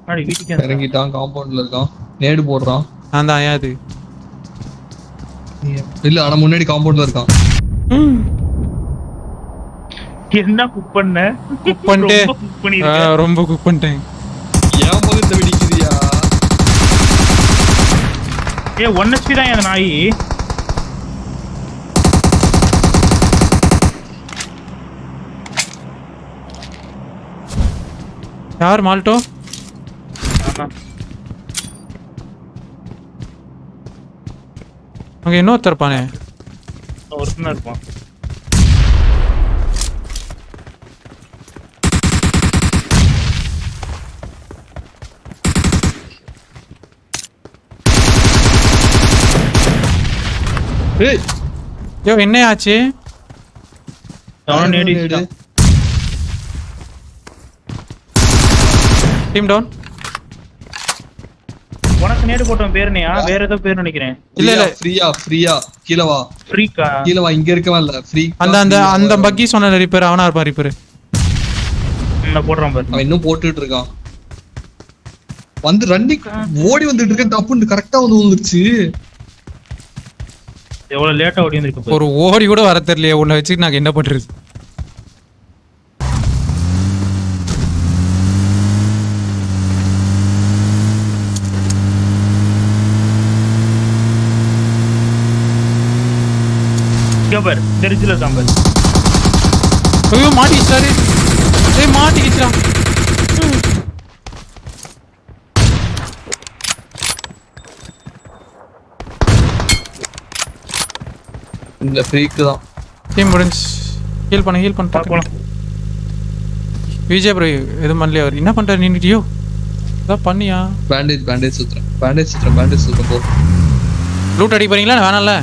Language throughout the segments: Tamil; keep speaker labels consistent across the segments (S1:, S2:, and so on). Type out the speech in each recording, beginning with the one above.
S1: முன்னாடி வீட்டுக்கே வந்துட்டான்.
S2: இறங்கிட்டான் காம்பவுண்ட்ல இருக்கான் நேடு போடுறான்
S3: நான் தான் ஏன் அது
S2: இல்ல ஆனா முன்னாடி காம்பவுண்ட்ல இருக்கான்
S1: என்ன குக் பண்ண
S3: குக் பண்ணிட்டு
S1: ரொம்ப cook பண்ணிருக்க.
S3: ஆ, ரொம்ப குக் பண்ணிட்டேன்
S2: ஏன் முகத்தை வெடிக்குதியா
S1: ஏய் ஒன் ஹெச்பி தான் அந்த நாய்
S3: யார் மால்டோ
S1: ஆமா.
S3: அங்க இன்னொருத்தர் இருப்பானே
S1: ஒருத்தனா இருப்பான்
S2: ஏய்
S3: யோ என்ன ஆச்சு
S1: அவனும் நேடி
S2: நேடு.
S3: டீம் டவுன்
S1: உனக்கு நேடு போட்டவன் பேர் என்னையா வேற ஏதோ பேர் நினைக்கிறேன்
S3: இல்ல, இல்ல.
S2: ஃப்ரீயா ஃப்ரீயா கீழ வா
S1: ஃப்ரீக்கா
S2: கீழ வா இங்க இருக்கவன் இல்ல ஃப்ரீ
S3: அந்த அந்த அந்த பக்கி சொன்ன ரிப்பேர் அவனா இருப்பான் ரிப்பேர்
S1: நான் போடுறான் பாரு
S2: அவன் இன்னும் போட்டுட்டு இருக்கான் வந்து ரன்னிங் ஓடி வந்துட்டு இருக்கேன் டப்புன்னு கரெக்டா வந்து வந்துருச்சு
S1: எவ்வளவு லேட்டா ஓடி வந்திருக்கு பாரு.
S3: ஒரு ஓடி கூட வர தெரியலையே உன்னை வச்சு நாங்க என்ன பண்றது
S1: இங்க பாரு தெரிஞ்சில இருக்கான் பாரு
S3: ஐயோ மாட்டிக்கிச்சாரு ஏய் மாட்டிக்கிச்சா
S2: இந்த ஃப்ரீக்கு தான்
S3: டீம் முடிஞ்சு ஹீல் பண்ண ஹீல் பண்ண
S1: வா, போலாம்
S3: விஜய் ப்ரோ எதுவும் பண்ணலையா அவர் என்ன பண்றாரு நின்றுட்டியோ இதான் பண்ணியா
S2: பேண்டேஜ் பேண்டேஜ் சுத்துறேன் பேண்டேஜ் சுத்துறேன் பேண்டேஜ் சுத்துறேன் போ
S3: லூட் அடி போறீங்களா வேணாம்ல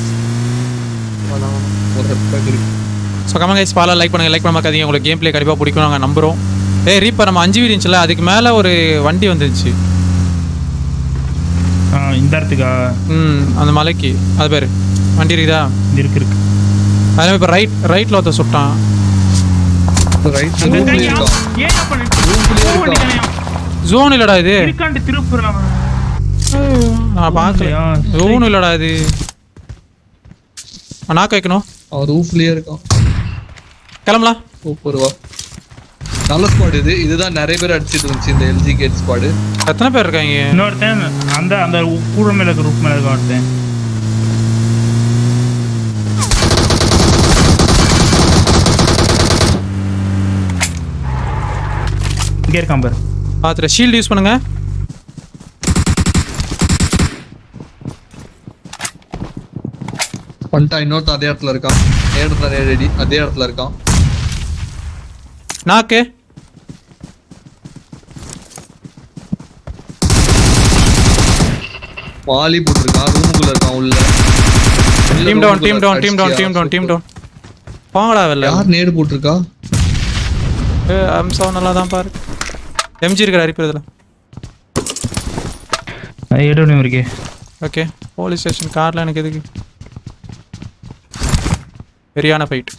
S2: ஒரு ஹெட்பேக் இருக்கு
S3: so comment guys follow like பண்ணுங்க லைக் பண்ண மாக்காதீங்க உங்களுக்கு கேம் பிளே கண்டிப்பாக பிடிக்கும் நாங்கள் நம்புறோம் ஏய் ரீப்பர் நம்ம அஞ்சு வீடு இருந்துச்சுல அதுக்கு மேலே ஒரு வண்டி வந்துருச்சு
S1: ஆ, இந்த இடத்துக்கா
S3: ம் அந்த மலைக்கு அது பேர் வண்டி இருக்குதா
S1: இது இருக்கு இருக்கு
S3: அதே இப்போ ரைட் ரைட்டில் ஒருத்தர் சுட்டான்
S2: ரைட்
S1: அங்க
S2: ரூம்ல
S1: இருக்காயா?
S2: இருக்கான்
S1: ஏன் என்ன பண்ணிட்டு
S2: ரூம்குள்ளே
S1: போக
S2: இருக்கான்
S1: வேண்டியதானேயா?
S3: ஜோன் இல்லடா இது
S1: இருக்காண்டு திருப்புறான்
S3: நான் பார்க்கல
S1: இல்லையா?
S3: ஜோன் இல்லடா இது நாக்க வைக்கணும்
S2: அவன் ரூஃப்லயே இருக்கான்
S3: கிளம்பலாம்
S2: சூப்பர் வா நல்ல ஸ்குவாட் இது இதுதான் நிறைய பேர் அடிச்சிட்டு இருந்துச்சு இந்த எல்ஜி கேட் ஸ்குவாடு
S3: எத்தனை பேர் இருக்காங்க
S1: இன்னொருத்தன் அந்த அந்த கூட மேல இருக்க ரூப் மேல இருக்க ஒருத்தன் இங்க இருக்கான் பாரு
S3: பார்த்துட்டு ஷீல்டு யூஸ் பண்ணுங்க
S2: பண்ணிட்டான் இன்னொருத்தன் அதே இடத்துல இருக்கான் நேரத்துல நேரடி அதே இடத்துல இருக்கான்
S3: நாக்கு
S2: மாலி போட்டிருக்கான் ரூமுக்குள்ள இருக்கான் உள்ள உள்ள
S3: டீம் டவுன்
S2: room
S3: டீம்
S2: குள்ள
S3: டவுன் டீம் டவுன்
S2: அடிச்சிட்டியா?
S3: டீம் டவுன் டீம் டவுன் போங்கடா வெளில
S2: யார் நேடு போட்டிருக்கா
S3: அம்சம் நல்லா தான் பாரு எம்ஜி இருக்கிற அரிப்பு இதில்
S1: ஏடோனியம் இருக்கே
S3: ஓகே போலீஸ் ஸ்டேஷன் காரில் எனக்கு எதுக்கு சரியான ஃபைட்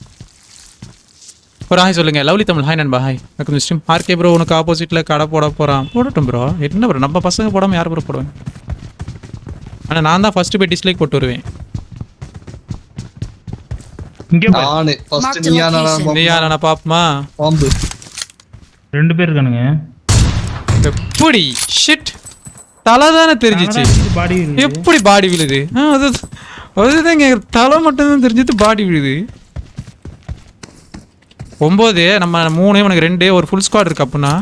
S3: ஒரு ஹாய் சொல்லுங்க லவ்லி தமிழ் ஹாய் நண்பா ஹாய் எனக்கு மிஸ்டிம் ஆர்கே ப்ரோ உனக்கு ஆப்போசிட்டில் கடை போட போகிறான் போடட்டும் ப்ரோ என்ன ப்ரோ நம்ம பசங்க போடாமல் யார் ப்ரோ போடுவேன் ஆனால் நான் தான் ஃபஸ்ட்டு போய் டிஸ்லைக் போட்டு வருவேன்
S1: இங்க பாரு
S2: நானு ஃபர்ஸ்ட்
S4: Marked
S2: நீயா நானா
S4: location.
S3: நீயா நான் பாப்பமா
S2: பாம்பு
S1: ரெண்டு பேர் இருக்கானுங்க
S3: எப்படி ஷிட் தலை தானே தெரிஞ்சிச்சு
S1: பாடி
S3: எப்படி பாடி விழுது ஆ, அது அதுதாங்க தலை மட்டும்தான் தெரிஞ்சது பாடி விழுது ஒம்பது நம்ம மூணு உனக்கு ரெண்டு ஒரு ஃபுல் ஸ்குவாட் இருக்கு அப்படின்னா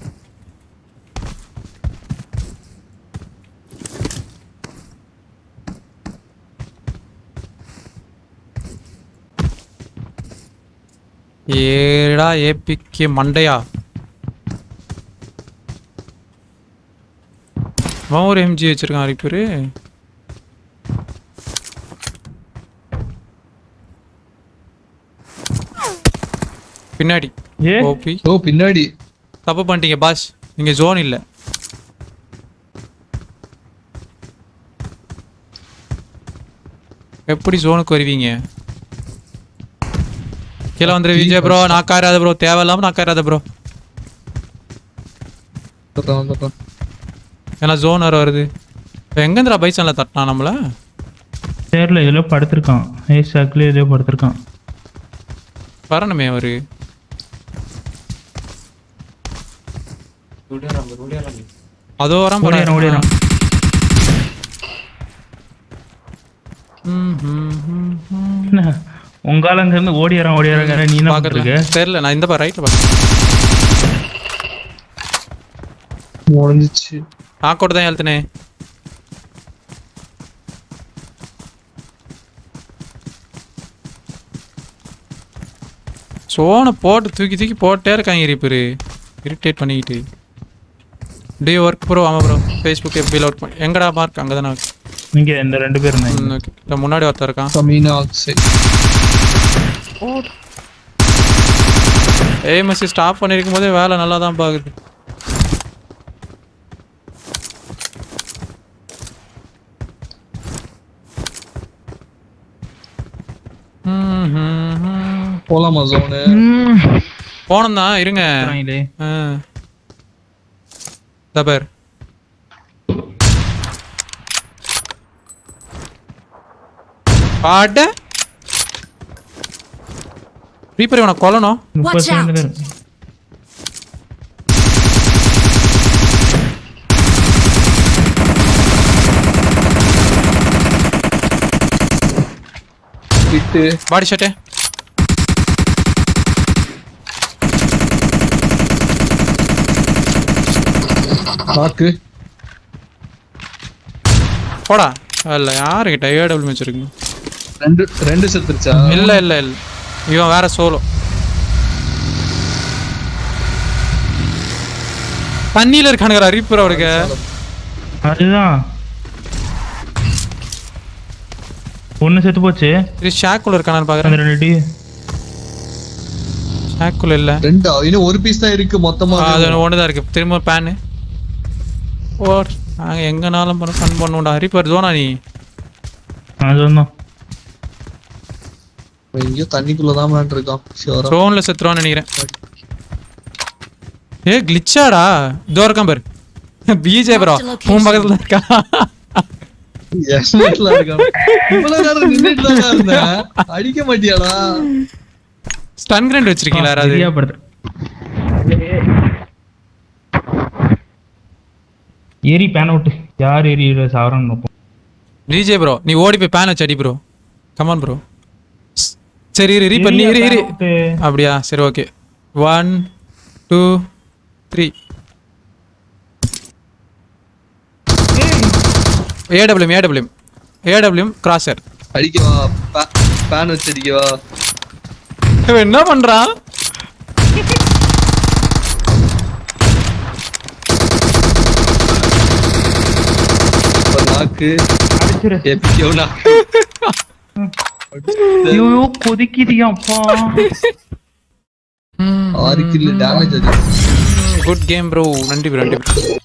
S3: ஏடா ஏபிக்கு மண்டையா அவன் ஒரு எம்ஜி வச்சிருக்கான் ரிப்பேரு பின்னாடி
S1: ஏ
S3: ஓபி
S2: ஓ பின்னாடி
S3: தப்பு பண்ணிட்டீங்க பாஸ் நீங்க ஜோன் இல்ல எப்படி ஜோனுக்கு வருவீங்க கீழே வந்துரு விஜய் ப்ரோ நாக்காராத ப்ரோ தேவையில்லாம நாக்காராத ப்ரோ
S2: வந்துடுறேன், வந்துடுறேன்.
S3: ஏன்னா ஜோன் வேறு வருது இப்போ எங்கேருந்துடா பைசனில் தட்டினா நம்மள
S1: சேர்ல இதுல படுத்திருக்கான் ஏ சக்கில் இதுலயோ படுத்திருக்கான்
S3: வரணுமே அவரு அதோ வரான் போறான்.
S1: ஓடியாரான் ஓடியாரான்
S3: ம், ம், ம், ம்.
S1: என்ன உங்கால அங்க இருந்து ஓடியாரான் ஓடியாராங்க நீ என்ன
S3: பார்க்கல.
S1: பண்ணிருக்க
S3: தெரியல நான் இந்த பா ரைட்ல பார்க்க
S2: முடிஞ்சிச்சு
S3: ஆக்கோட்டு தான் எழுத்துனே சோனை போட்டு தூக்கி தூக்கி போட்டே இருக்காங்க ரிப்பரு இரிட்டேட் பண்ணிக்கிட்டு டே ஒர்க் ப்ரோ ஆமாம் ப்ரோ ஃபேஸ்புக் எஃபியில் ஒர்க் பண்ணி எங்கடா மார்க் அங்கே தானே
S1: இங்க இந்த ரெண்டு பேரும் இருந்தாங்க
S3: இல்லை முன்னாடி ஒருத்தர் இருக்கான்
S2: கம்மினா ஆக்சைட்
S3: ஏஎம்எஸ்சி ஸ்டாப் பண்ணியிருக்கும் போதே வேலை நல்லா தான் பார்க்குது ம், ம், ம்.
S2: போலாமா ஜோனு
S3: போனோம் தான் இருங்க
S1: இல்லையே
S3: ஆ. இதோ பார் பாட்ட ரீப்பர் இவனை கொல்லணும்
S1: முப்பது
S4: Watch out.
S1: செகண்ட் தான் இருக்கு
S2: விட்டு
S3: பாடி ஷாட்டு
S2: நாக்கு
S3: போடா இல்ல யாருக்கிட்ட ஏடபிள்யூ வச்சிருக்கு
S2: ரெண்டு ரெண்டு செத்துருச்சா
S3: இல்ல இல்ல இல்ல இவன் வேற சோலோ தண்ணியில இருக்கானுங்க ரீப்பர் அவருக்கு
S1: அதுதான் ஒண்ணு செத்து போச்சு
S3: இது ஷாக்குள்ள இருக்கானு
S1: அந்த
S3: பாக்குறேன்
S1: ரெண்டு டி
S3: ஷாக்குள்ள இல்ல
S2: ரெண்டா இன்னும் ஒரு பீஸ் தான் இருக்கு மொத்தமா
S3: ஆ, அது ஒண்ணுதான் இருக்கு திரும்ப பேனு ஓ நாங்க எங்கனாலும் பண்ண ஃபன் பண்ணுவோம்டா ரீப்பர் ஜோனா நீ
S1: அது ஒன்றும்
S2: எங்கேயோ தண்ணிக்குள்ளதான் தான் இருக்கான் ஷியோரா
S3: ட்ரோன்ல செத்துருவான்னு நினைக்கிறேன் ஏ கிளிச்சாடா இதோ இருக்கான் பாரு பிஜே ப்ரோ உன் பக்கத்துல இருக்கா
S2: எஸ்மெட்ல இருக்கான் இவ்வளவு நேரம் நின்னுட்டு தான் இருந்தேன் அடிக்க மாட்டியாடா
S3: ஸ்டன் கிரைண்ட் வச்சிருக்கீங்களா யாராவது
S1: சரியா படுத்து ஏறி பேன் அவுட் யார் ஏறி சாவரன்னு நோக்கம்
S3: பிஜே ப்ரோ நீ ஓடி போய் பேன் வச்சு அடி ப்ரோ கமான் ப்ரோ சரி இரு ரீப்பர் நீ இரு இரு அப்படியா சரி okay one two three AWM AWM AWM கிராசர்
S2: அடிக்கவா பேன் வச்சு அடிக்கவா
S3: இவன் என்ன பண்றான்
S2: இப்ப நாக்கு
S1: அடிச்சிரு
S2: எப்பிக்கோ நாக்கு
S1: ஐயோ கொதிக்குதியா அப்பா
S2: ஆறு கில்லு டேமேஜ் அது
S3: குட் கேம் ப்ரோ நன்றி bro, நன்றி bro.